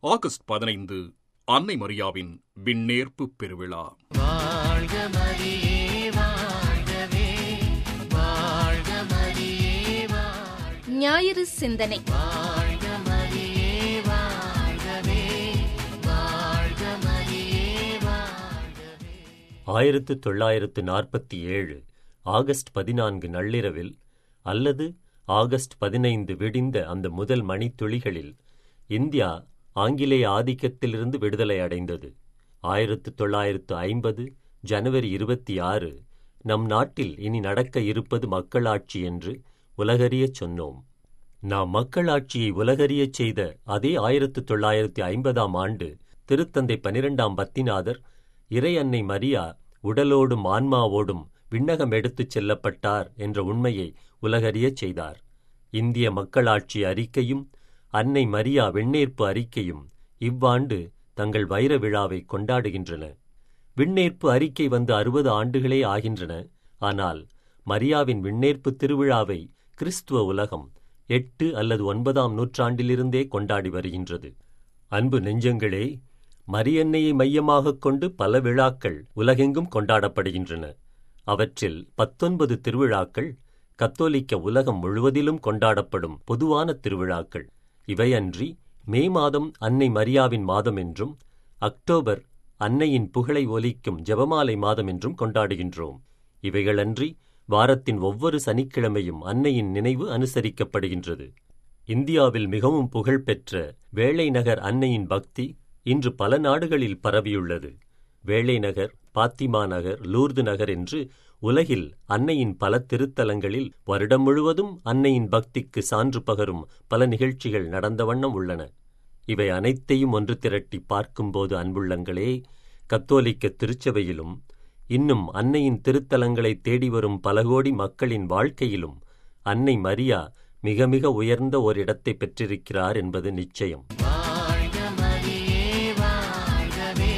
August பதினைந்து அன்னை மரியாவின் விண்ணேற்பு பெருவிழா வாழ்க மரியே வாழ்கவே வாழ்க மரியே வாழ்க ஞாயிறு சிந்தனை வாழ்க மரியே வாழ்கவே வாழ்க மரியே வாழ்கவே ஆயிரத்து தொள்ளாயிரத்து நாற்பத்தி ஏழு ஆகஸ்ட் பதினான்கு நள்ளிரவில் அல்லது ஆகஸ்ட் பதினைந்து விடிந்த அந்த முதல் மணித்துளிகளில் இந்தியா ஆங்கிலேய ஆதிக்கத்திலிருந்து விடுதலை அடைந்தது ஆயிரத்து தொள்ளாயிரத்து ஐம்பது ஜனவரி இருபத்தி ஆறு நம் நாட்டில் இனி நடக்க இருப்பது மக்களாட்சி என்று உலகறியச் சொன்னோம் நாம் மக்களாட்சியை உலகறியச் செய்த அதே ஆயிரத்து தொள்ளாயிரத்து ஐம்பதாம் ஆண்டு திருத்தந்தை பனிரெண்டாம் பத்திநாதர் இறை அன்னை மரியா உடலோடும் ஆன்மாவோடும் விண்ணகம் எடுத்துச் செல்லப்பட்டார் என்ற உண்மையை உலகறியச் செய்தார் இந்திய மக்களாட்சி அறிக்கையும் அன்னை மரியா விண்ணேற்பு அறிக்கையும் இவ்வாண்டு தங்கள் வைர விழாவை கொண்டாடுகின்றன விண்ணேற்பு அறிக்கை வந்து அறுபது ஆண்டுகளே ஆகின்றன ஆனால் மரியாவின் விண்ணேற்பு திருவிழாவை கிறிஸ்துவ உலகம் எட்டு அல்லது ஒன்பதாம் நூற்றாண்டிலிருந்தே கொண்டாடி வருகின்றது அன்பு நெஞ்சங்களே மரியன்னையை மையமாகக் கொண்டு பல விழாக்கள் உலகெங்கும் கொண்டாடப்படுகின்றன அவற்றில் பத்தொன்பது திருவிழாக்கள் கத்தோலிக்க உலகம் முழுவதிலும் கொண்டாடப்படும் பொதுவான திருவிழாக்கள் இவையன்றி மே மாதம் அன்னை மரியாவின் மாதம் என்றும் அக்டோபர் அன்னையின் புகழை ஒலிக்கும் ஜெபமாலை மாதம் என்றும் கொண்டாடுகின்றோம் இவைகளன்றி வாரத்தின் ஒவ்வொரு சனிக்கிழமையும் அன்னையின் நினைவு அனுசரிக்கப்படுகின்றது இந்தியாவில் மிகவும் புகழ்பெற்ற வேளை நகர் அன்னையின் பக்தி இன்று பல நாடுகளில் பரவியுள்ளது வேளை நகர் பாத்திமா நகர் லூர்து நகர் என்று உலகில் அன்னையின் பல திருத்தலங்களில் வருடம் முழுவதும் அன்னையின் பக்திக்கு சான்று பகரும் பல நிகழ்ச்சிகள் நடந்த வண்ணம் உள்ளன இவை அனைத்தையும் ஒன்று திரட்டி பார்க்கும்போது அன்புள்ளங்களே கத்தோலிக்க திருச்சபையிலும் இன்னும் அன்னையின் திருத்தலங்களை தேடி வரும் பல கோடி மக்களின் வாழ்க்கையிலும் அன்னை மரியா மிக மிக உயர்ந்த ஒரு இடத்தை பெற்றிருக்கிறார் என்பது நிச்சயம் வாழ்க மரியே வாழ்கவே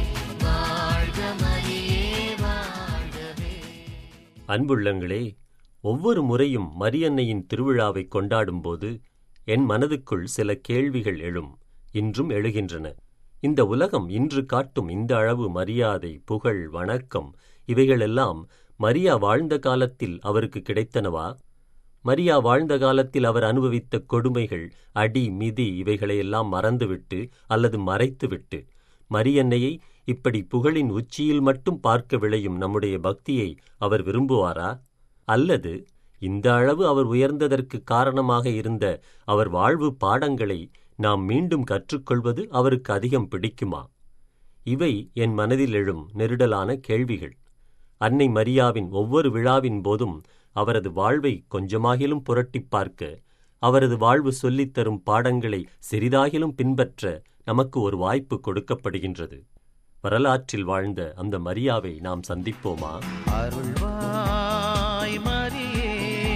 வாழ்க மரியே வாழ்கவே அன்புள்ளங்களே ஒவ்வொரு முறையும் மரியன்னையின் திருவிழாவை கொண்டாடும்போது என் மனதுக்குள் சில கேள்விகள் எழும் இன்றும் எழுகின்றன இந்த உலகம் இன்று காட்டும் இந்த அளவு மரியாதை புகழ் வணக்கம் இவைகளெல்லாம் மரியா வாழ்ந்த காலத்தில் அவருக்கு கிடைத்தனவா மரியா வாழ்ந்த காலத்தில் அவர் அனுபவித்த கொடுமைகள் அடி மிதி இவைகளையெல்லாம் மறந்துவிட்டு அல்லது மறைத்துவிட்டு மரியன்னையை இப்படி புகழின் உச்சியில் மட்டும் பார்க்க விளையும் நம்முடைய பக்தியை அவர் விரும்புவாரா அல்லது இந்த அளவு அவர் உயர்ந்ததற்கு காரணமாக இருந்த அவர் வாழ்வு பாடங்களை நாம் மீண்டும் கற்றுக்கொள்வது அவருக்கு அதிகம் பிடிக்குமா இவை என் மனதில் எழும் நெருடலான கேள்விகள் அன்னை மரியாவின் ஒவ்வொரு விழாவின் போதும் அவரது வாழ்வை கொஞ்சமாகிலும் புரட்டிப் பார்க்க அவரது வாழ்வு சொல்லித் தரும் பாடங்களை சிறிதாகிலும் பின்பற்ற நமக்கு ஒரு வாய்ப்பு கொடுக்கப்படுகின்றது வரலாற்றில் வாழ்ந்த அந்த மரியாவை நாம் சந்திப்போமா அருள்வாய் மரியே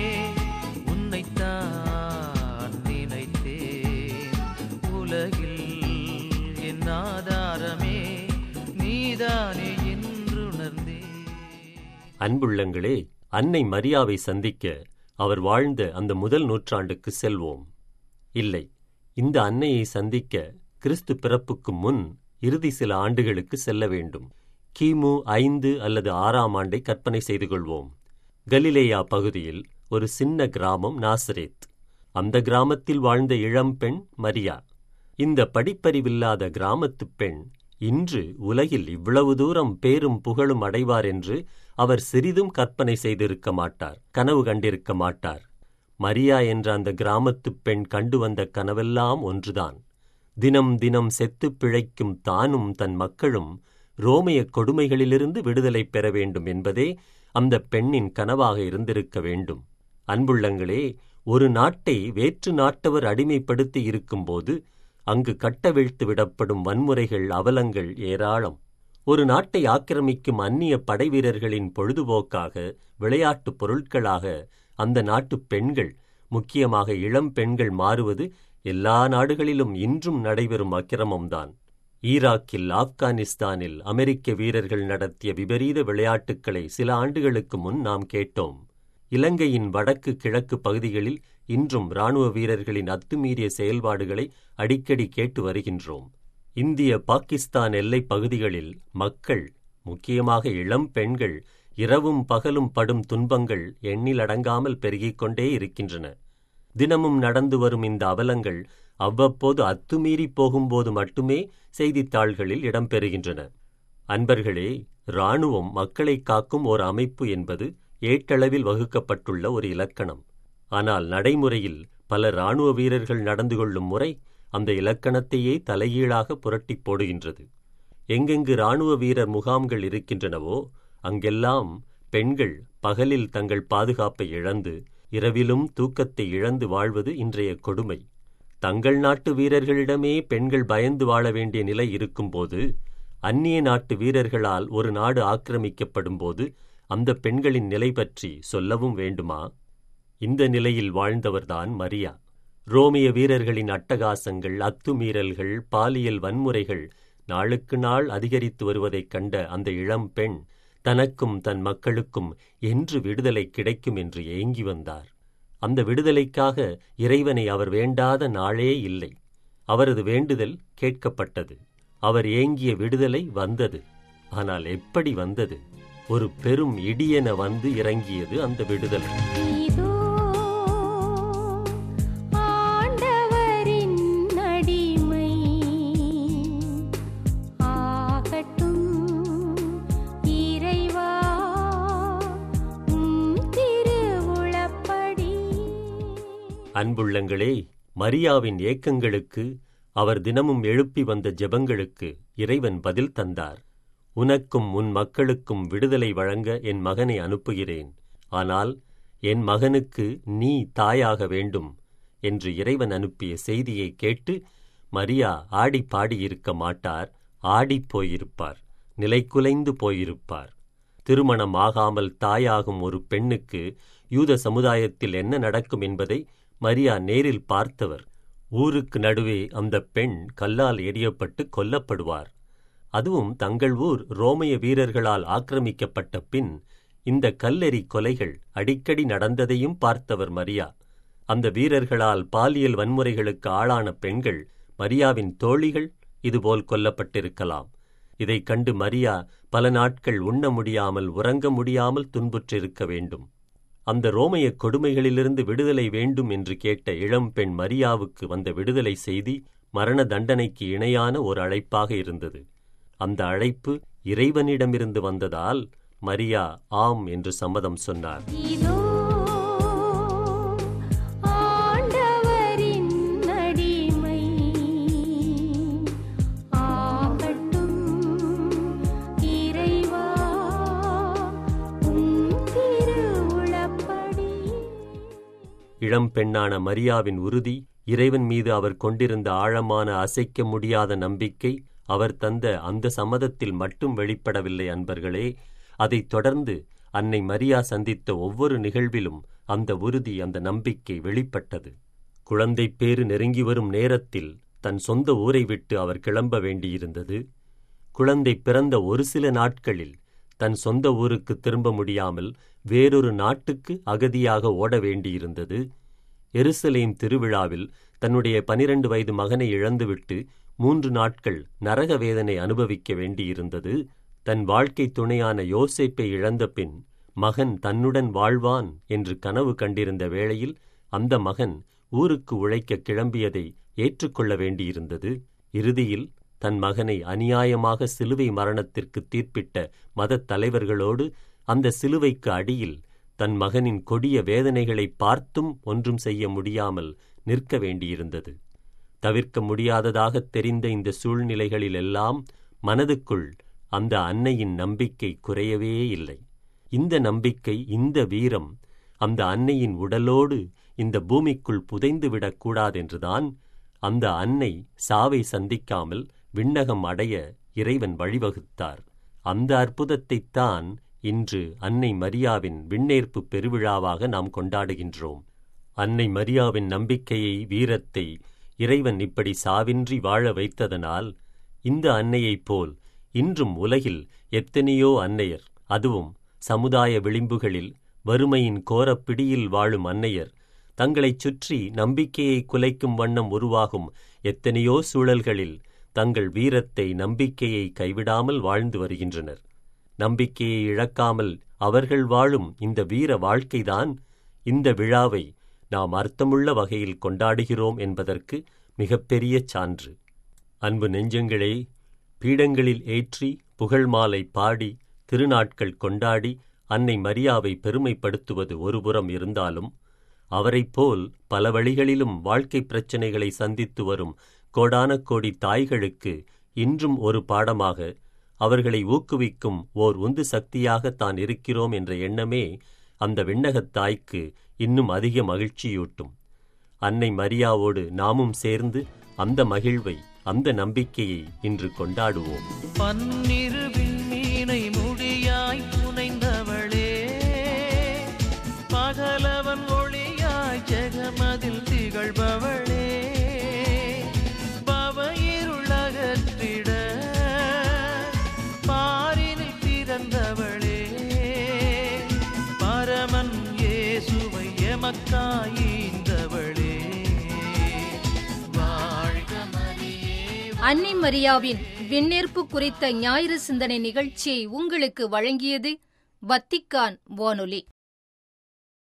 உன்னைத்தான் நினைத்தேன் உலகில் என் ஆதாரமே நீதானே என்றுணர்ந்தேன் அன்புள்ளங்களே அன்னை மரியாவை சந்திக்க அவர் வாழ்ந்த அந்த முதல் நூற்றாண்டுக்கு செல்வோம் இல்லை இந்த அன்னையை சந்திக்க கிறிஸ்து பிறப்புக்கு முன் இறுதி சில ஆண்டுகளுக்கு செல்ல வேண்டும் கிமு ஐந்து அல்லது ஆறாம் ஆண்டை கற்பனை செய்து கொள்வோம் கலிலேயா பகுதியில் ஒரு சின்ன கிராமம் நாசரேத் அந்த கிராமத்தில் வாழ்ந்த இளம்பெண் மரியா இந்த படிப்பறிவில்லாத கிராமத்துப் பெண் இன்று உலகில் இவ்வளவு தூரம் பேரும் புகழும் அடைவார் என்று அவர் சிறிதும் கற்பனை செய்திருக்க மாட்டார் கனவு கண்டிருக்க மாட்டார் மரியா என்ற அந்த கிராமத்துப் பெண் கண்டு வந்த கனவெல்லாம் ஒன்றுதான் தினம் தினம் செத்துப் பிழைக்கும் தானும் தன் மக்களும் ரோமைய கொடுமைகளிலிருந்து விடுதலை பெற வேண்டும் என்பதே அந்த பெண்ணின் கனவாக இருந்திருக்க வேண்டும் அன்புள்ளங்களே ஒரு நாட்டை வேற்று நாட்டவர் அடிமைப்படுத்தி இருக்கும்போது அங்கு கட்டவிழ்த்து விடப்படும் வன்முறைகள் அவலங்கள் ஏராளம் ஒரு நாட்டை ஆக்கிரமிக்கும் அந்நிய படைவீரர்களின் பொழுதுபோக்காக விளையாட்டுப் பொருட்களாக அந்த நாட்டுப் பெண்கள் முக்கியமாக இளம் பெண்கள் மாறுவது எல்லா நாடுகளிலும் இன்றும் நடைபெறும் அக்கிரமம்தான் ஈராக்கில் ஆப்கானிஸ்தானில் அமெரிக்க வீரர்கள் நடத்திய விபரீத விளையாட்டுக்களை சில ஆண்டுகளுக்கு முன் நாம் கேட்டோம் இலங்கையின் வடக்கு கிழக்கு பகுதிகளில் இன்றும் இராணுவ வீரர்களின் அத்துமீறிய செயல்பாடுகளை அடிக்கடி கேட்டு வருகின்றோம் இந்திய பாகிஸ்தான் எல்லைப் பகுதிகளில் மக்கள் முக்கியமாக இளம் பெண்கள் இரவும் பகலும் படும் துன்பங்கள் எண்ணிலடங்காமல் பெருகிக் கொண்டே இருக்கின்றன தினமும் நடந்து வரும் இந்த அவலங்கள் அவ்வப்போது அத்துமீறி போகும்போது மட்டுமே செய்தித்தாள்களில் இடம்பெறுகின்றன அன்பர்களே இராணுவம் மக்களை காக்கும் ஓர் அமைப்பு என்பது ஏட்டளவில் வகுக்கப்பட்டுள்ள ஒரு இலக்கணம் ஆனால் நடைமுறையில் பல இராணுவ வீரர்கள் நடந்து கொள்ளும் முறை அந்த இலக்கணத்தையே தலைகீழாக புரட்டிப் போடுகின்றது எங்கெங்கு இராணுவ வீரர் முகாம்கள் இருக்கின்றனவோ அங்கெல்லாம் பெண்கள் பகலில் தங்கள் பாதுகாப்பை இழந்து இரவிலும் தூக்கத்தை இழந்து வாழ்வது இன்றைய கொடுமை தங்கள் நாட்டு வீரர்களிடமே பெண்கள் பயந்து வாழ வேண்டிய நிலை இருக்கும்போது அந்நிய நாட்டு வீரர்களால் ஒரு நாடு ஆக்கிரமிக்கப்படும் போது அந்த பெண்களின் நிலை பற்றி சொல்லவும் வேண்டுமா இந்த நிலையில் வாழ்ந்தவர்தான் மரியா ரோமிய வீரர்களின் அட்டகாசங்கள் அத்துமீறல்கள் பாலியல் வன்முறைகள் நாளுக்கு நாள் அதிகரித்து வருவதைக் கண்ட அந்த இளம் பெண் தனக்கும் தன் மக்களுக்கும் என்று விடுதலை கிடைக்கும் என்று ஏங்கி வந்தார் அந்த விடுதலைக்காக இறைவனை அவர் வேண்டாத நாளே இல்லை அவரது வேண்டுதல் கேட்கப்பட்டது அவர் ஏங்கிய விடுதலை வந்தது ஆனால் எப்படி வந்தது ஒரு பெரும் இடியென வந்து இறங்கியது அந்த விடுதலை இதோ ஆண்டவரின் அடிமை ஆகட்டும் இறைவா உம் திருவுளப்படி அன்புள்ளங்களே மரியாவின் ஏக்கங்களுக்கு அவர் தினமும் எழுப்பி வந்த ஜெபங்களுக்கு இறைவன் பதில் தந்தார் உனக்கும் உன் மக்களுக்கும் விடுதலை வழங்க என் மகனை அனுப்புகிறேன் ஆனால் என் மகனுக்கு நீ தாயாக வேண்டும் என்று இறைவன் அனுப்பிய செய்தியை கேட்டு மரியா ஆடி பாடியிருக்க மாட்டார் ஆடிப் போயிருப்பார் நிலைகுலைந்து போயிருப்பார் திருமணம் ஆகாமல் தாயாகும் ஒரு பெண்ணுக்கு யூத சமுதாயத்தில் என்ன நடக்கும் என்பதை மரியா நேரில் பார்த்தவர் ஊருக்கு நடுவே அந்த பெண் கல்லால் எறியப்பட்டு கொல்லப்படுவார் அதுவும் தங்கள் ஊர் ரோமைய வீரர்களால் ஆக்கிரமிக்கப்பட்ட பின் இந்த கல்லெறி கொலைகள் அடிக்கடி நடந்ததையும் பார்த்தவர் மரியா அந்த வீரர்களால் பாலியல் வன்முறைகளுக்கு ஆளான பெண்கள் மரியாவின் தோழிகள் இதுபோல் கொல்லப்பட்டிருக்கலாம் இதைக் கண்டு மரியா பல நாட்கள் உண்ண முடியாமல் உறங்க முடியாமல் துன்புற்றிருக்க வேண்டும் அந்த ரோமைய கொடுமைகளிலிருந்து விடுதலை வேண்டும் என்று கேட்ட இளம்பெண் மரியாவுக்கு வந்த விடுதலை செய்தி மரண தண்டனைக்கு இணையான ஒரு அழைப்பாக இருந்தது அந்த அழைப்பு இறைவனிடமிருந்து வந்ததால் மரியா ஆம் என்று சம்மதம் சொன்னார் இதோ ஆண்டவரின் அடிமை ஆகட்டும் இறைவா உம் திருவுளப்படி இளம்பெண்ணான மரியாவின் உறுதி இறைவன் மீது அவர் கொண்டிருந்த ஆழமான அசைக்க முடியாத நம்பிக்கை அவர் தந்த அந்த சம்மதத்தில் மட்டும் வெளிப்படவில்லை அன்பர்களே அதைத் தொடர்ந்து அன்னை மரியா சந்தித்த ஒவ்வொரு நிகழ்விலும் அந்த உறுதி அந்த நம்பிக்கை வெளிப்பட்டது குழந்தைப் பேறு நெருங்கி வரும் நேரத்தில் தன் சொந்த ஊரை விட்டு அவர் கிளம்ப வேண்டியிருந்தது குழந்தை பிறந்த ஒரு சில நாட்களில் தன் சொந்த ஊருக்கு திரும்ப முடியாமல் வேறொரு நாட்டுக்கு அகதியாக ஓட வேண்டியிருந்தது எருசலேம் திருவிழாவில் தன்னுடைய பனிரண்டு வயது மகனை இழந்துவிட்டு மூன்று நாட்கள் நரக வேதனை அனுபவிக்க வேண்டியிருந்தது தன் வாழ்க்கை துணையான யோசேப்பை இழந்த பின் மகன் தன்னுடன் வாழ்வான் என்று கனவு கண்டிருந்த வேளையில் அந்த மகன் ஊருக்கு உழைக்க கிளம்பியதை ஏற்றுக்கொள்ள வேண்டியிருந்தது இறுதியில் தன் மகனை அநியாயமாக சிலுவை மரணத்திற்கு தீர்ப்பிட்ட மதத் தலைவர்களோடு அந்த சிலுவைக்கு அடியில் தன் மகனின் கொடிய வேதனைகளை பார்த்தும் ஒன்றும் செய்ய முடியாமல் நிற்க வேண்டியிருந்தது தவிர்க்க முடியாததாகத் தெரிந்த இந்த சூழ்நிலைகளிலெல்லாம் மனதுக்குள் அந்த அன்னையின் நம்பிக்கை குறையவே இல்லை இந்த நம்பிக்கை இந்த வீரம் அந்த அன்னையின் உடலோடு இந்த பூமிக்குள் புதைந்து விடக்கூடாதென்றுதான் அந்த அன்னை சாவை சந்திக்காமல் விண்ணகம் அடைய இறைவன் வழிவகுத்தார் அந்த அற்புதத்தைத்தான் இன்று அன்னை மரியாவின் விண்ணேற்பு பெருவிழாவாக நாம் கொண்டாடுகின்றோம் அன்னை மரியாவின் நம்பிக்கையை வீரத்தை இறைவன் இப்படி சாவின்றி வாழ வைத்ததனால் இந்த அன்னையைப் போல் இன்றும் உலகில் எத்தனையோ அன்னையர் அதுவும் சமுதாய விளிம்புகளில் வறுமையின் கோரப் பிடியில் வாழும் அன்னையர் தங்களைச் சுற்றி நம்பிக்கையை குலைக்கும் வண்ணம் உருவாகும் எத்தனையோ சூழல்களில் தங்கள் வீரத்தை நம்பிக்கையை கைவிடாமல் வாழ்ந்து வருகின்றனர் நம்பிக்கையை இழக்காமல் அவர்கள் வாழும் இந்த வீர வாழ்க்கைதான் இந்த விழாவை நாம் அர்த்தமுள்ள வகையில் கொண்டாடுகிறோம் என்பதற்கு மிகப்பெரிய சான்று அன்பு நெஞ்சங்களே பீடங்களில் ஏற்றி புகழ் மாலை பாடி திருநாட்கள் கொண்டாடி அன்னை மரியாவை பெருமைப்படுத்துவது ஒருபுறம் இருந்தாலும் அவரைப் போல் பல வழிகளிலும் வாழ்க்கை பிரச்சனைகளை சந்தித்து வரும் கோடான கோடி தாய்களுக்கு இன்றும் ஒரு பாடமாக அவர்களை ஊக்குவிக்கும் ஓர் உந்து சக்தியாக தான் இருக்கிறோம் என்ற எண்ணமே அந்த விண்ணகத் தாய்க்கு இன்னும் அதிக மகிழ்ச்சியூட்டும் அன்னை மரியாவோடு நாமும் சேர்ந்து அந்த மகிழ்வை அந்த நம்பிக்கையை இன்று கொண்டாடுவோம் பன்னிரு விண்மீனை முடியாய் புனைந்தவளே பகலவன் ஒளியாய் ஜெகமதில் திகழ்பவளே பவ இருளகற்றிட பாரினில் பிறந்தவளே பரமன் இயேசுவை எமக்காய்ந்தவளே வாழ்க மரியே அன்னை மரியாவின் விண்ணேற்பு குறித்த ஞாயிறு சிந்தனை நிகழ்ச்சியை உங்களுக்கு வழங்கியது வத்திக்கான் வானொலி